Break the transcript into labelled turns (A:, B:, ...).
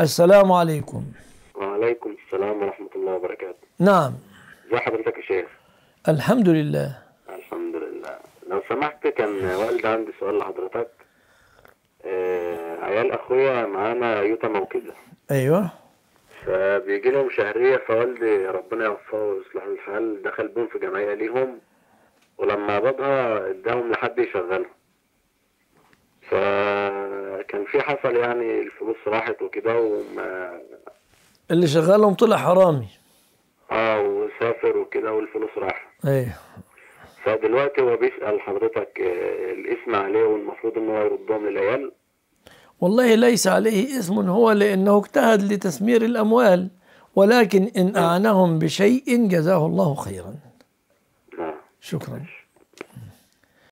A: السلام عليكم
B: وعليكم السلام ورحمة الله وبركاته
A: نعم
B: ازي حضرتك يا شيخ
A: الحمد لله
B: الحمد لله لو سمحت كان والدي عندي سؤال لحضرتك آه عيال اخويا معانا يوتا موكده
A: أيوة
B: فبيجي لهم شهرية فوالدي ربنا يوفقه ويصلح له الحال دخل بهم في جمعية ليهم ولما قبضها اداهم لحد يشغلهم فكان في حصل يعني الفلوس راحت وكده وما
A: اللي شغالهم طلع حرامي
B: اه وسافر وكده والفلوس راحت
A: أيوة
B: فدلوقتي هو بيسأل حضرتك آه، الاسم عليه والمفروض ان هو يردهم للعيال
A: والله ليس عليه اسم هو لأنه اجتهد لتثمير الأموال ولكن إن أعنهم بشيء جزاه الله خيرا
B: نعم
A: شكرا